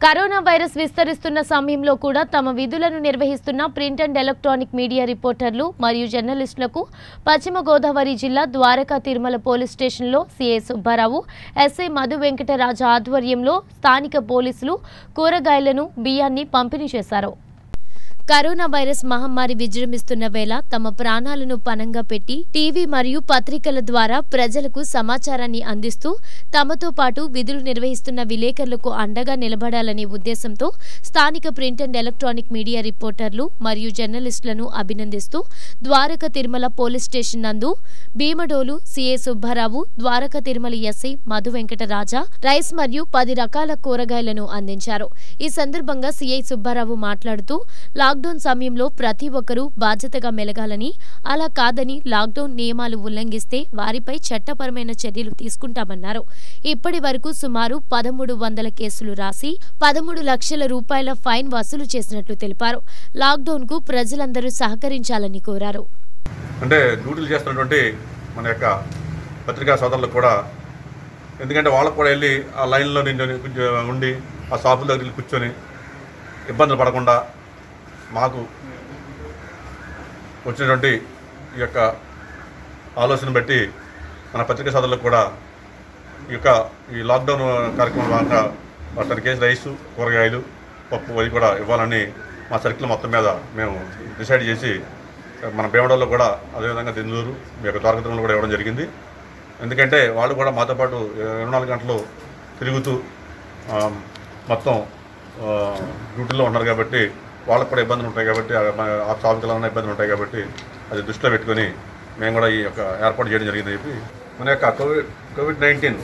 corona virus విస్తరిస్తున్న సమయంలో కూడా తమ విధులను నిర్వహిస్తున్న ప్రింట్ అండ్ ఎలక్ట్రానిక్ మీడియా రిపోర్టర్లు మరియు జర్నలిస్టులకు పశ్చిమ గోదావరి జిల్లా ద్వారకా తిరుమల పోలీస్ స్టేషన్లో సీఐ సుబ్బారావు ఎస్ఐ మధు వెంకటరాజు ఆధ్వర్యంలో స్థానిక పోలీసులు కూరగాయలను బియ్యాన్ని పంపిణీ చేశారు కరోనా వైరస్ మహమ్మారి విజృంభిస్తున్న వేళ తమ ప్రాణాలను పనంగా పెట్టి టీవీ మరియు పత్రికల ద్వారా ప్రజలకు సమాచారాన్ని అందిస్తూ తమతో పాటు విధులు నిర్వహిస్తున్న విలేకరులకు అండగా నిలబడాలనే ఉద్దేశంతో స్థానిక ప్రింట్ అండ్ ఎలక్ట్రానిక్ మీడియా రిపోర్టర్లు మరియు జర్నలిస్టులను అభినందిస్తూ ద్వారక తిరుమల పోలీస్ స్టేషన్ నందు Bhimadole CA Subbarao Dwaraka Tirumala SI Madhu Venkataraja rice మరియు పది రకాల కూరగాయలను అందించారు ఈ సందర్భంగా సిఐ సుబ్బారావు మాట్లాడుతూ లాక్డౌన్ సమయంలో ప్రతి ఒక్కరూ బాధ్యతగా మెలగాలని అలా కాదని లాక్డౌన్ నియమాలు ఉల్లంఘిస్తే వారిపై చట్టపరమైన చర్యలు తీసుకుంటామన్నారు ఇప్పటి వరకు సుమారు పదమూడు వందల కేసులు రాసి పదమూడు లక్షల రూపాయల ఫైన్ వసూలు చేసినట్లు తెలిపారు లాక్డౌన్ కు ప్రజలందరూ సహకరించాలని కోరారు అంటే డ్యూటీలు చేస్తున్నటువంటి మన యొక్క పత్రికా సోదరులకు కూడా ఎందుకంటే వాళ్ళకు కూడా వెళ్ళి ఆ లైన్లో నించొని కొంచెం ఉండి ఆ షాపుల దగ్గర వెళ్ళి కూర్చొని ఇబ్బందులు పడకుండా మాకు వచ్చినటువంటి ఈ యొక్క ఆలోచన బట్టి మన పత్రికా సోదరులకు కూడా ఈ యొక్క ఈ లాక్డౌన్ కార్యక్రమం భాగంగా టెన్ కేజీ రైసు కూరగాయలు పప్పు అవి కూడా ఇవ్వాలని మా సర్కిల్ మొత్తం మీద మేము డిసైడ్ చేసి మన భీమడోలో కూడా అదేవిధంగా దెందూరు మీ యొక్క ద్వారకతంలో కూడా ఇవ్వడం జరిగింది ఎందుకంటే వాళ్ళు కూడా మాతో పాటు ఇరవై నాలుగు గంటలు తిరుగుతూ ఆ, మొత్తం ఆ, డ్యూటీలో ఉన్నారు కాబట్టి వాళ్ళకు కూడా ఇబ్బందులు ఉంటాయి కాబట్టి ఆ- మన ఆ షాప్కి వెళ్ళాలన్నా ఇబ్బందులు ఉంటాయి కాబట్టి అది దృష్టిలో పెట్టుకొని మేము కూడా ఈ యొక్క ఏర్పాటు చేయడం జరిగిందని చెప్పి మన యొక్క కోవిడ్ కోవిడ్ నైన్టీన్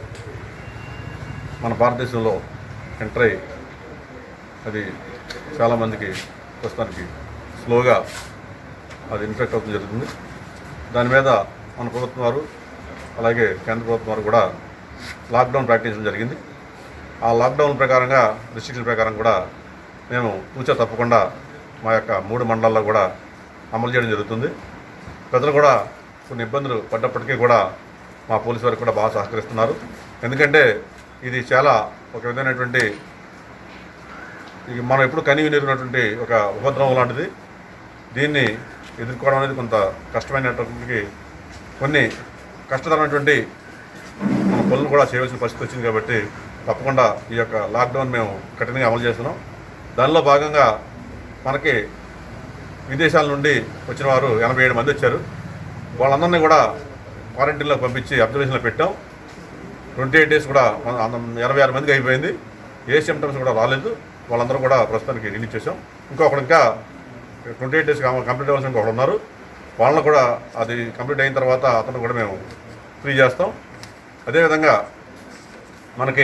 మన భారతదేశంలో ఎంటర్ అయ్యి అది చాలామందికి ప్రస్తుతానికి స్లోగా అది ఇన్ఫెక్ట్ అవుతుంది జరుగుతుంది దాని మీద మన ప్రభుత్వం వారు అలాగే కేంద్ర ప్రభుత్వం వారు కూడా లాక్డౌన్ ప్రకటించడం జరిగింది ఆ లాక్డౌన్ ప్రకారంగా రిస్ట్రిక్షన్ ప్రకారం కూడా మేము పూచా తప్పకుండా మా యొక్క మూడు మండలాల్లో కూడా అమలు చేయడం జరుగుతుంది ప్రజలు కూడా కొన్ని ఇబ్బందులు పడ్డప్పటికీ కూడా మా పోలీసు వారికి కూడా బాగా సహకరిస్తున్నారు ఎందుకంటే ఇది చాలా ఒక విధమైనటువంటి ఇది మనం ఎప్పుడు కని వినిరిగినటువంటి ఒక ఉపద్రవం లాంటిది దీన్ని ఎదుర్కోవడం అనేది కొంత కష్టమైనటువంటి కొన్ని కష్టతరమైనటువంటి మన పనులు కూడా చేయవలసిన పరిస్థితి వచ్చింది కాబట్టి తప్పకుండా ఈ యొక్క లాక్డౌన్ మేము కఠినంగా అమలు చేస్తున్నాం దానిలో భాగంగా మనకి విదేశాల నుండి వచ్చిన వారు ఎనభై ఏడు మంది వచ్చారు వాళ్ళందరినీ కూడా క్వారంటైన్లో పంపించి అబ్జర్వేషన్లో పెట్టాం ట్వంటీ ఎయిట్ డేస్ కూడా మన అన్న- ఇరవై ఆరు మందికి అయిపోయింది ఏ సిమ్టమ్స్ కూడా రాలేదు వాళ్ళందరూ కూడా ప్రస్తుతానికి రిలీజ్ చేసాం ఇంకొకడు ఇంకా ట్వంటీ ఎయిట్ డేస్ కంప్లీట్ అవ్వాల్సిన ఇంకొకడు ఉన్నారు వాళ్ళని కూడా అది కంప్లీట్ అయిన తర్వాత అతను కూడా మేము ఫ్రీ చేస్తాం అదేవిధంగా మనకి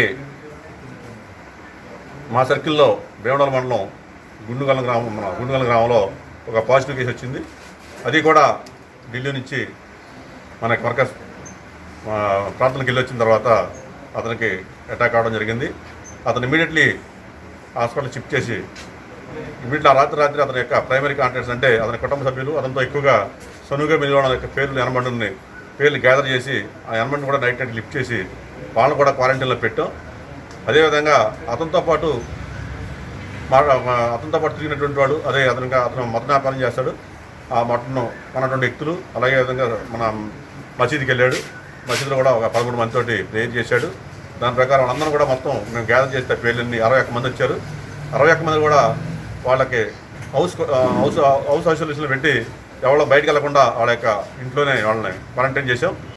మా సర్కిల్లో భీమడల మండలం గుండుగల గ్రామం మన గుండుగల గ్రామంలో ఒక పాజిటివ్ కేసు వచ్చింది అది కూడా ఢిల్లీ నుంచి మన వర్కర్స్ ఆ, ప్రాంతానికి వెళ్ళి వచ్చిన తర్వాత అతనికి అటాక్ అవడం జరిగింది అతను ఇమీడియట్లీ హాస్పిటల్ షిఫ్ట్ చేసి ఇమీడియట్లీ ఆ రాత్రి రాత్రి అతని యొక్క ప్రైమరీ కాంటాక్ట్స్ అంటే అతని కుటుంబ సభ్యులు అతనితో ఎక్కువగా సనువుగా మిగిలిన యొక్క పేర్లు ఎనమండుని పేర్లు గ్యాదర్ చేసి ఆ ఎనమండిని కూడా నైట్ నైట్ లిఫ్ట్ చేసి వాళ్ళని కూడా క్వారంటైన్లో పెట్టాం అదేవిధంగా అతనితో పాటు మా మా- అతనితో పాటు తిరిగినటువంటి వాడు అదే అతను అతను మటన్ వ్యాపారం చేస్తాడు ఆ మటన్ కొన్నటువంటి వ్యక్తులు అలాగే విధంగా మన మసీదుకి వెళ్ళాడు మసీదులో కూడా ఒక పదమూడు మందితోటి ప్రేయర్ చేశాడు దాని ప్రకారం వాళ్ళందరూ కూడా మొత్తం మేము గ్యాదర్ చేస్తే పేర్లన్నీ అరవై ఒక్క మంది వచ్చారు అరవై ఒక్క మంది కూడా వాళ్ళకి హౌస్ ఆ, హౌస్ హౌస్ ఐసోలేషన్లో పెట్టి ఎవరో బయటకు వెళ్లకుండా వాళ్ళ యొక్క ఇంట్లోనే వాళ్ళని క్వారంటైన్ చేసాం